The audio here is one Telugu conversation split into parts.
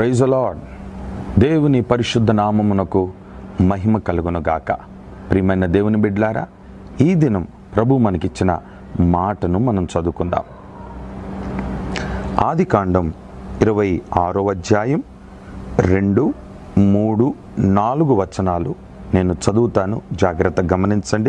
ప్రైజ్ లార్డ్ దేవుని పరిశుద్ధ నామమునకు మహిమ కలుగునుగాక ప్రియమైన దేవుని బిడ్లారా ఈ దినం ప్రభు మనకిచ్చిన మాటను మనం చదువుకుందాం ఆది కాండం ఇరవై ఆరో అధ్యాయం రెండు మూడు నాలుగు వచనాలు నేను చదువుతాను జాగ్రత్త గమనించండి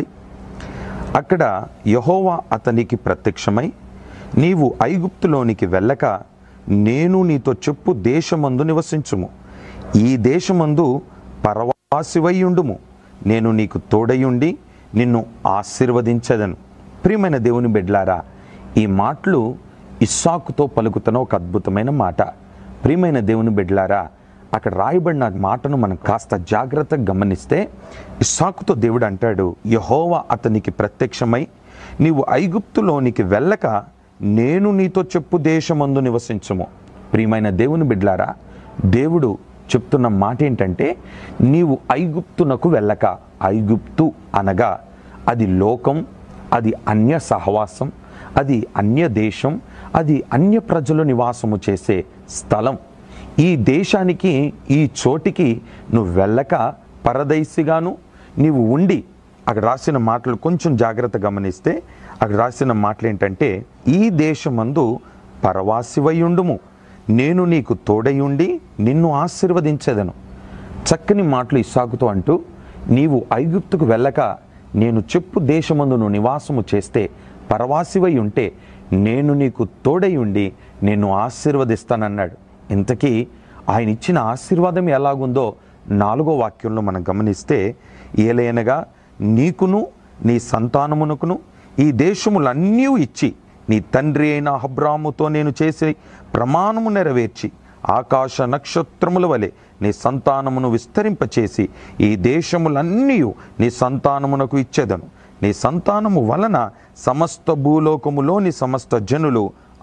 అక్కడ యహోవా అతనికి ప్రత్యక్షమై నీవు ఐగుప్తులోనికి వెళ్ళక నేను నీతో చెప్పు దేశమందు నివసించుము ఈ దేశమందు పరవాసివైయుండుము నేను నీకు తోడయుండి నిన్ను ఆశీర్వదించదను ప్రియమైన దేవుని బిడ్లారా ఈ మాటలు ఇస్సాకుతో పలుకుతున్న ఒక అద్భుతమైన మాట ప్రియమైన దేవుని బిడ్లారా అక్కడ రాయబడిన మాటను మనం కాస్త జాగ్రత్తగా గమనిస్తే ఇస్సాకుతో దేవుడు అంటాడు యహోవా అతనికి ప్రత్యక్షమై నీవు ఐగుప్తులోనికి వెళ్ళక నేను నీతో చెప్పు దేశమందు నివసించుము ప్రియమైన దేవుని బిడ్లారా దేవుడు చెప్తున్న మాట ఏంటంటే నీవు ఐగుప్తునకు వెళ్ళక ఐగుప్తు అనగా అది లోకం అది అన్య సహవాసం అది అన్య దేశం అది అన్య ప్రజలు నివాసము చేసే స్థలం ఈ దేశానికి ఈ చోటికి నువ్వు వెళ్ళక పరదైసిగాను నీవు ఉండి అక్కడ రాసిన మాటలు కొంచెం జాగ్రత్త గమనిస్తే అక్కడ రాసిన మాటలు ఏంటంటే ఈ దేశమందు పరవాసివయుండుము నేను నీకు తోడయుండి నిన్ను ఆశీర్వదించేదను చక్కని మాటలు ఇస్సాకుతో అంటూ నీవు ఐగుప్తుకు వెళ్ళక నేను చెప్పు దేశమందు నువ్వు నివాసము చేస్తే పరవాసివై ఉంటే నేను నీకు తోడై ఉండి నిన్ను ఆశీర్వదిస్తానన్నాడు ఇంతకీ ఆయన ఇచ్చిన ఆశీర్వాదం ఎలాగుందో నాలుగో వాక్యంలో మనం గమనిస్తే ఏలైనగా నీకును నీ సంతానమునకును ఈ దేశములన్నీ ఇచ్చి నీ తండ్రి అయిన అబ్రాముతో నేను చేసే ప్రమాణము నెరవేర్చి ఆకాశ నక్షత్రముల వలె నీ సంతానమును విస్తరింపచేసి ఈ దేశములన్నీ నీ సంతానమునకు ఇచ్చేదను నీ సంతానము వలన సమస్త భూలోకములోని సమస్త జనులు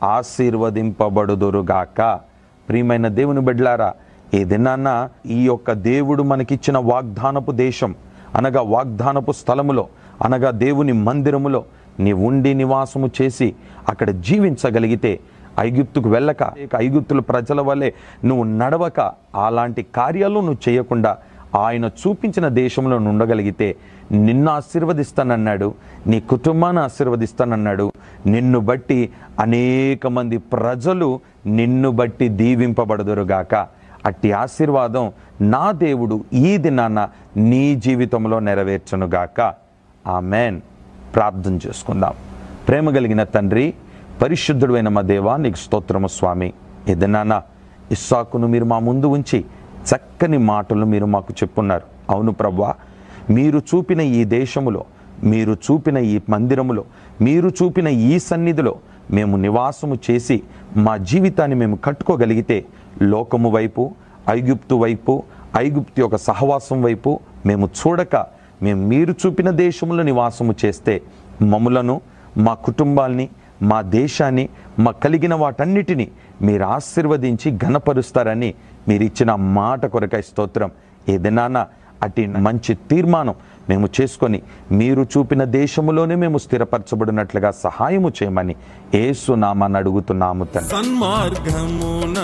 ఆశీర్వదింపబడుదురుగాక ప్రియమైన దేవుని బిడ్లారా ఈ దినాన్న ఈ యొక్క దేవుడు మనకిచ్చిన వాగ్దానపు దేశం అనగా వాగ్దానపు స్థలములో అనగా దేవుని మందిరములో నీ ఉండి నివాసము చేసి అక్కడ జీవించగలిగితే ఐగుప్తుకు వెళ్ళక ఇక ఐగుప్తుల ప్రజల వల్లే నువ్వు నడవక అలాంటి కార్యాలు నువ్వు చేయకుండా ఆయన చూపించిన దేశంలో నువ్వు ఉండగలిగితే నిన్ను ఆశీర్వదిస్తానన్నాడు నీ కుటుంబాన్ని ఆశీర్వదిస్తానన్నాడు నిన్ను బట్టి అనేక మంది ప్రజలు నిన్ను బట్టి దీవింపబడదురుగాక అట్టి ఆశీర్వాదం నా దేవుడు ఈ దినాన నీ జీవితంలో నెరవేర్చునుగాక ఆమెన్ ప్రార్థన చేసుకుందాం ప్రేమ కలిగిన తండ్రి పరిశుద్ధుడైన మా దేవా నీకు స్తోత్రము స్వామి ఏదన్నా ఇస్సాకును మీరు మా ముందు ఉంచి చక్కని మాటలు మీరు మాకు చెప్పున్నారు అవును ప్రభా మీరు చూపిన ఈ దేశములో మీరు చూపిన ఈ మందిరములో మీరు చూపిన ఈ సన్నిధిలో మేము నివాసము చేసి మా జీవితాన్ని మేము కట్టుకోగలిగితే లోకము వైపు ఐగుప్తు వైపు ఐగుప్తు యొక్క సహవాసం వైపు మేము చూడక మేము మీరు చూపిన దేశంలో నివాసము చేస్తే మమ్ములను మా కుటుంబాల్ని మా దేశాన్ని మా కలిగిన వాటన్నిటిని మీరు ఆశీర్వదించి ఘనపరుస్తారని మీరు ఇచ్చిన మాట కొరకై స్తోత్రం ఏదైనా అట్టి మంచి తీర్మానం మేము చేసుకొని మీరు చూపిన దేశములోనే మేము స్థిరపరచబడినట్లుగా సహాయము చేయమని ఏసు నామాన్ని అడుగుతున్నాము తండ్రి సన్మార్గమున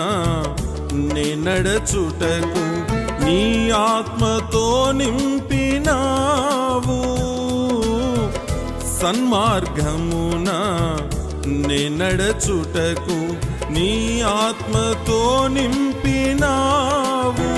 నే నడచుటకు నీ ఆత్మతో నింపినావు సన్మార్గమున నే నడచుటకు నీ ఆత్మతో నింపినావు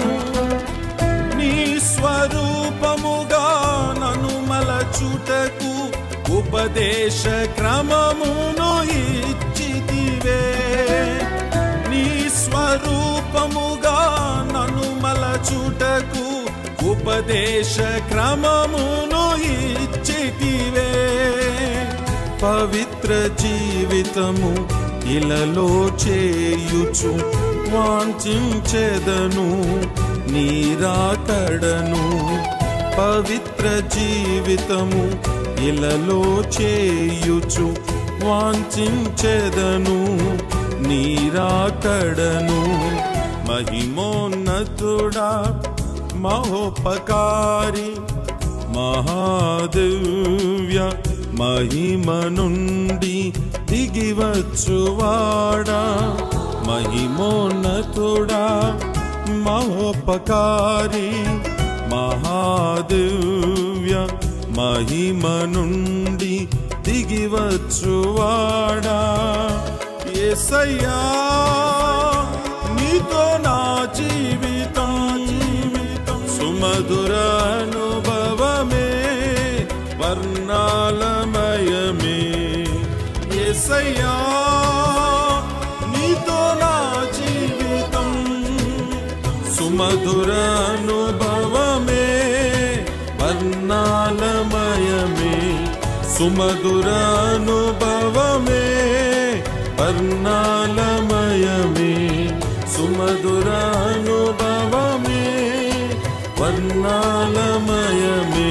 నీ స్వరూపముగా నను మలచుటకు ఉపదేశ క్రమమును ఇచ్చితివే నీ స్వరూపముగా నను మలచుటకు ఉపదేశ క్రమమును ఇచ్చితివే పవిత్ర జీవితము ఇలలో చేయుచు వాంఛించెదను నీరాకడను పవిత్ర జీవితము ఇలలో చేయుచు వాంఛించెదను నీరాకడను మహిమోన్నతుడా మహోపకారి మహాదివ్య మహిమ నుండి దిగివచ్చువాడా మహిమోన్నతుడా మహోపకారి మహాదివ్య మహిమ నుండి దిగివచ్చువాడా ఏసయ్యా నీతో నా జీవితం జీవితం సుమధుర అనుభవమే వర్ణాలమయమే ఏసయ్యా నీతో నా జీవితం సుమధుర అనుభవమే వర్ణాలమయమే సుమధుర అనుభవమే వర్ణాలమయమే సుమధుర అనుభవమే వర్ణాలమయమే